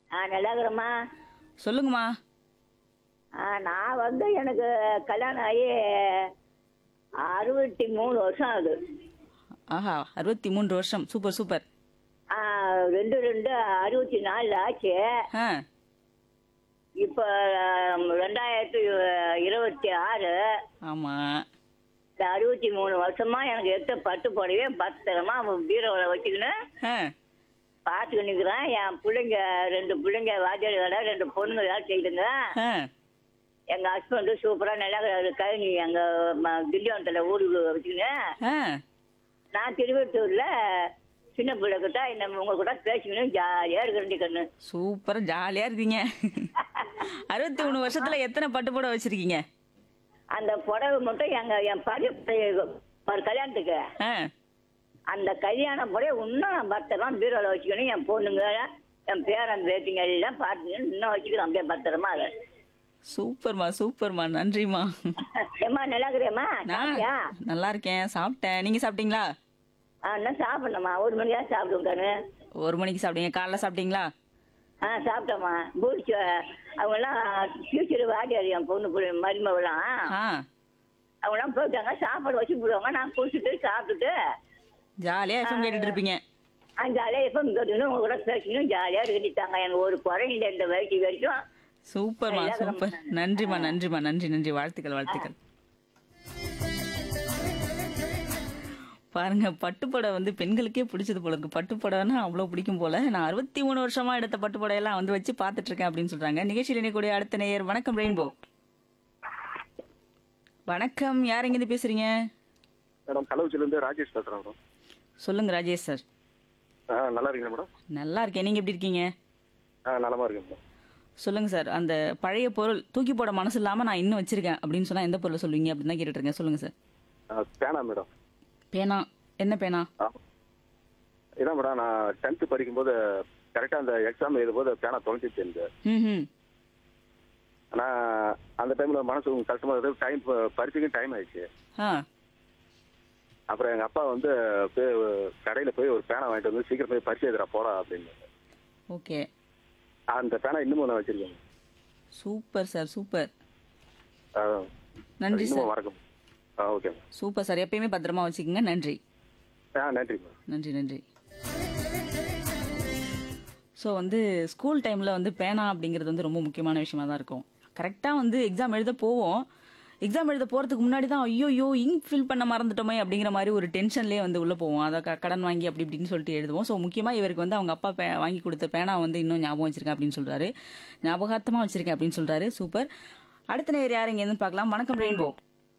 ஆ நல்லா இருக்கிறேம்மா சொல்லுங்கம்மா ஆ நான் வந்து எனக்கு கல்யாணம் ஆகி அறுபத்தி மூணு வருஷம் ஆகுது ஆஹா அறுபத்தி மூன்று வருஷம் சூப்பர் சூப்பர் ஆ, ரெண்டு ரெண்டு அறுபத்தி நாலு ஆச்சு ஆ இப்போ ரெண்டாயிரத்தி இருபத்தி ஆறு ஆமாம் இந்த அறுபத்தி மூணு வருஷமா எனக்கு எடுத்த பட்டு புடவையே பத்திரமா பீரோவில் வச்சுக்கின்னு ஆ பார்த்துக்கிட்டு நிற்கிறேன் என் பிள்ளைங்க ரெண்டு பிள்ளைங்க வாத்தியார் வேலை ரெண்டு பொண்ணுங்க வேலை செய்யுதுங்க ஆ எங்க ஹஸ்பண்டு சூப்பரா நல்லா இருக்கிறாரு கழனி அங்க ம- திண்டிவனத்துல ஊருக்கு வச்சுக்கின்னு ஆ நான் திருவத்தூர்ல சின்ன பிள்ளை கிட்ட நம்ம உங்க கூட பேசிக்கணும் ஜாலியா இருக்கிறேன் கண்ணு சூப்பரா ஜாலியாக இருக்கீங்க அறுபத்தி மூணு வருஷத்தில் எத்தனை பட்டு புடவை வச்சுருக்கீங்க அந்த புடவை மட்டும் எங்க என் பாதி ஒரு கல்யாணத்துக்கு ஆ அந்த கல்யாண புடவை இன்னும் நான் பத்திரமா பீரோல வச்சுக்கணும் என் பொண்ணுங்க என் பேரன் பேத்திங்க எல்லாம் பார்த்துக்கணும் இன்னும் வச்சுக்கிறேன் அப்படியே பத்திரமா அதை சூப்பர்மா சூப்பர்மா நன்றிம்மா ஏம்மா நல்லா இருக்கிறேம்மா நான் சாப்பிட்டியா? நல்லா இருக்கேன் சாப்பிட்டேன் நீங்கள் சாப்பிட்டீங்களா ஆ இன்னும் சாப்பிடணும்மா ஒரு மணிக்கா சாப்பிடுவோம் கண்ணு ஒரு மணிக்கு சாப்பிட்டீங்க காலைல சாப்பிட்டீங்களா ஆ சாப்பிட்டோம்மா பூச்சி அவங்கெல்லாம் ஃபியூச்சர் வாடியார் என் பொண்ணு பிள்ளை மருமகளாம் ஆ அவங்களாம் போயிட்டாங்க சாப்பாடு வச்சு போடுவாங்க நான் குடிச்சிட்டு சாப்பிட்டுட்டு ஜாலியாக எஃப்எம் கேட்டுட்டு இருப்பீங்க அந்த ஜாலியாக எப்போ இங்கே உங்க கூட பேசணும் ஜாலியாக இருக்கிட்டாங்க எனக்கு ஒரு குறை இல்லை இந்த வயசு வரைக்கும் சூப்பர்மா நல்லா சூப்பர் இருக்கேன். நன்றிம்மா நன்றிம்மா நன்றி நன்றி வாழ்த்துக்கள் வாழ்த்துக்கள் பாருங்க பட்டுப்புடவை வந்து பெண்களுக்கே பிடிச்சது போல இருக்கு பட்டுப்புடவைன்னா அவ்வளோ பிடிக்கும் போல நான் அறுபத்தி மூணு வருஷமா எடுத்த பட்டுப்புடையெல்லாம் வந்து வச்சு பார்த்துட்டு இருக்கேன் அப்படின்னு சொல்றாங்க நிகழ்ச்சியில் இணையக்கூடிய அடுத்த நேயர் வணக்கம் ரெயின்போ வணக்கம் யார் எங்கேருந்து பேசுறீங்க மேடம் கள்ளக்குறிச்சியிலேருந்து ராஜேஷ் பேசுகிறேன் மேடம் சொல்லுங்க ராஜேஷ் சார் ஆ நல்லா இருக்கீங்களா மேடம் நல்லா இருக்கேன் நீங்க எப்படி இருக்கீங்க ஆ நலமா இருக்கேன் மேடம் சொல்லுங்க சார் அந்த பழைய பொருள் தூக்கி போட மனசு இல்லாம நான் இன்னும் வச்சிருக்கேன் அப்படின்னு சொன்னா எந்த பொருளை சொல்லுவீங்க அப்படின்னு தான் கேட்டுட்டு இருக்கேன் சொல்லுங்க சார் ஆ, பேனா மேடம் பேனா என்ன பேனா ஆ இதான் மேடம் நான் டென்த்து படிக்கும்போது கரெக்டாக அந்த எக்ஸாம் எழுதும்போது பேனா தொலைஞ்சிச்சு எனக்கு ம் ஆனால் அந்த டைமில் மனசு கொஞ்சம் கஷ்டமாக இருந்தது டைம் பரிசுக்கு டைம் ஆயிடுச்சு ஆ அப்புறம் எங்கள் அப்பா வந்து போய் கடையில் போய் ஒரு பேனா வாங்கிட்டு வந்து சீக்கிரம் போய் பரிசு எழுதுறா போடா அப்படின்னு ஓகே அந்த பேனா இன்னமும் நான் வச்சிருக்கேன் சூப்பர் சார் சூப்பர் ஆ, நன்றி இன்னமும் சார் மறக்கும் ஆ ஓகே மேம் சூப்பர் சார் எப்பயுமே பத்திரமா வச்சுக்கோங்க நன்றி ஆ நன்றி மேம் நன்றி நன்றி ஸோ வந்து ஸ்கூல் டைமில் வந்து பேனா அப்படிங்கிறது வந்து ரொம்ப முக்கியமான விஷயமா தான் இருக்கும் கரெக்டாக வந்து எக்ஸாம் எழுத போவோம் எக்ஸாம் எழுத போகிறதுக்கு முன்னாடி தான் ஐயோ இங்க் ஃபில் பண்ண மறந்துட்டோமே அப்படிங்கிற மாதிரி ஒரு டென்ஷன்லேயே வந்து உள்ளே போவோம் அதை க- கடன் வாங்கி அப்படி இப்படின்னு சொல்லிட்டு எழுதுவோம் ஸோ முக்கியமாக இவருக்கு வந்து அவங்க அப்பா பே வாங்கி கொடுத்த பேனா வந்து இன்னும் ஞாபகம் வச்சிருக்கேன் அப்படின்னு சொல்கிறாரு ஞாபகார்த்தமாக வச்சிருக்கேன் அப்படின்னு சொல்கிறாரு சூப்பர் அடுத்த நேர் யார் இங்கேருந்து பார்க்கலாம் வணக்கம் ரெயின்போ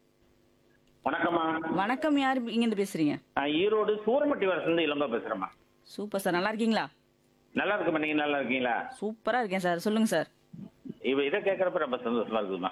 வணக்கம்மா வணக்கம் யார் இங்கேருந்து பேசுகிறீங்க நான் ஈரோடு சூரமட்டி வரசுலேருந்து இளங்கோ பேசுறேம்மா சூப்பர் சார் நல்லா இருக்கீங்களா நல்லா இருக்குமா நீங்க நல்லா இருக்கீங்களா சூப்பராக இருக்கேன் சார் சொல்லுங்கள் சார் இவ இதை கேட்கறப்ப ரொம்ப சந்தோஷமா இருக்குதுமா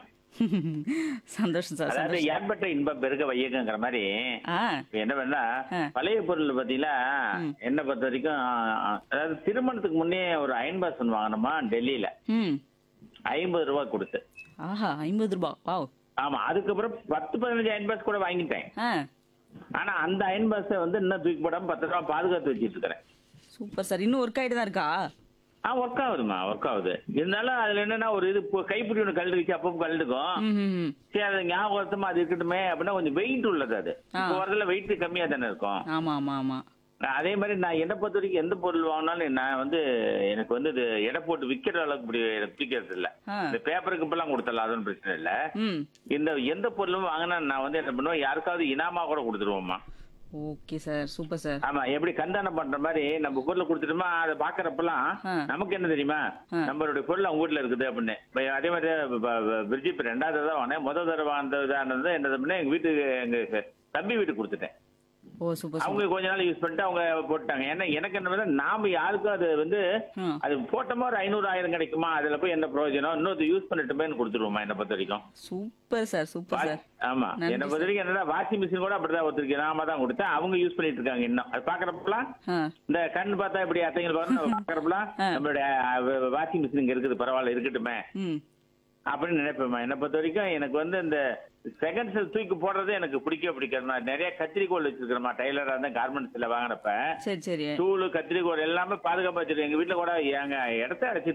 சந்தோஷம் சார் அதாவது சந்தோஷம் ஏற்பட்ட இன்பம் பெருக வையகங்கிற மாதிரி ஆ இப்ப என்ன பண்ணா ஆ. பழைய பொருள் பாத்தீங்களா என்ன பொறுத்த வரைக்கும் ஆ, அதாவது திருமணத்துக்கு முன்னே ஒரு அயன் பாசன் வாங்கினோமா டெல்லியில ம் ஐம்பது ரூபாய் கொடுத்து ஆஹா ஐம்பது ரூபாய் வாவ் ஆமா அதுக்கப்புறம் பத்து பதினஞ்சு அயன் பாஸ் கூட வாங்கிட்டேன் ஆ ஆனா அந்த அயன் பாஸை வந்து இன்னும் தூக்கி போடாம பத்து ரூபா பாதுகாத்து வச்சிட்டு இருக்கிறேன் சூப்பர் சார் இன்னும் ஒர்க் ஆகிட்டு தான் இருக்கா ஆ ஒர்க் ஆகுதுமா ஒர்க் ஆகுது இருந்தாலும் அதுல என்னன்னா ஒரு இது இப்போ கைப்பிடி ஒன்று கழுதுச்சு அப்பப்போ கழுதுக்கும் ம் ம், ம் சரி அது ஞாபகத்தமா அது இருக்கட்டுமே அப்படின்னா கொஞ்சம் வெயிட் உள்ளது அது ஆ. இப்போ வரதுல வெயிட் கம்மியா தானே இருக்கும் ஆமா ஆமா ஆமா அதே மாதிரி நான் என்னை பொறுத்த வரைக்கும் எந்த பொருள் வாங்கினாலும் நான் வந்து எனக்கு வந்து இது எடை போட்டு விக்கிற அளவுக்கு இப்படி எனக்கு பிடிக்கிறது இல்ல ஆ. இந்த பேப்பருக்கு இப்பெல்லாம் கொடுத்தலாம் அதுவும் பிரச்சனை இல்ல ம் இந்த எந்த பொருளும் வாங்கினா நான் வந்து என்ன பண்ணுவேன் யாருக்காவது இனாமா கூட கொடுத்துருவோம்மா ஓகே சார் சூப்பர் சார் ஆமா எப்படி கந்தானம் பண்ற மாதிரி நம்ம பொருளை கொடுத்துட்டோமா அதை பாக்குறப்பெல்லாம் ஆ. நமக்கு என்ன தெரியுமா ஆ. நம்மளுடைய பொருள் அவங்க வீட்டுல இருக்குது அப்படின்னு இப்ப அதே மாதிரி பிரிட்ஜி இப்ப ரெண்டாவது தடவை வாங்கினேன் முதல் தடவை அந்த இதானது என்னது அப்படின்னா எங்க வீட்டுக்கு எங்க தம்பி வீட்டுக்கு கொடுத்துட்டேன் ஓ சூப்பர் அவங்க சூப்பர் கொஞ்ச நாள் யூஸ் பண்ணிட்டு அவங்க போட்டாங்க ஏன்னா எனக்கு என்ன வந்து நாம யாருக்கும் அது வந்து ஆ. அது போட்டோமா ஒரு ஐநூறு ஆயிரம் கிடைக்குமா அதுல போய் என்ன பிரயோஜனம் இன்னொரு யூஸ் பண்ணிட்டுமே கொடுத்துருவோமா என்ன பொறுத்த வரைக்கும் சூப்பர் சார் சூப்பர் சார் ஆமா நன்றி என்ன பொறுத்த வரைக்கும் என்னன்னா வாஷிங் மிஷின் கூட அப்படிதான் ஒருத்தருக்கு நாம தான் கொடுத்தேன் அவங்க யூஸ் பண்ணிட்டு இருக்காங்க இன்னும் அது பாக்குறப்பலாம் ஆ இந்த கண் பார்த்தா இப்படி அத்தைங்க பாருங்க பாக்குறப்பலாம் ஆ. நம்மளுடைய வாஷிங் மிஷின் இங்க இருக்குது பரவாயில்ல இருக்கட்டுமே ம் அப்படின்னு நினைப்பேன் என்னை பொறுத்த வரைக்கும் எனக்கு வந்து இந்த செகண்ட் செல் தூக்கி போடுறது எனக்கு பிடிக்கவே பிடிக்காது நான் நிறைய கத்திரிக்கோள் வச்சிருக்கிறேமா டைலரா இருந்தா கார்மெண்ட்ஸ்ல வாங்கினப்ப சரி சரி டூலு கத்திரிக்கோள் எல்லாமே பாதுகாப்பா வச்சிருக்கேன் எங்க வீட்டுல கூட எங்க இடத்த அடைச்சி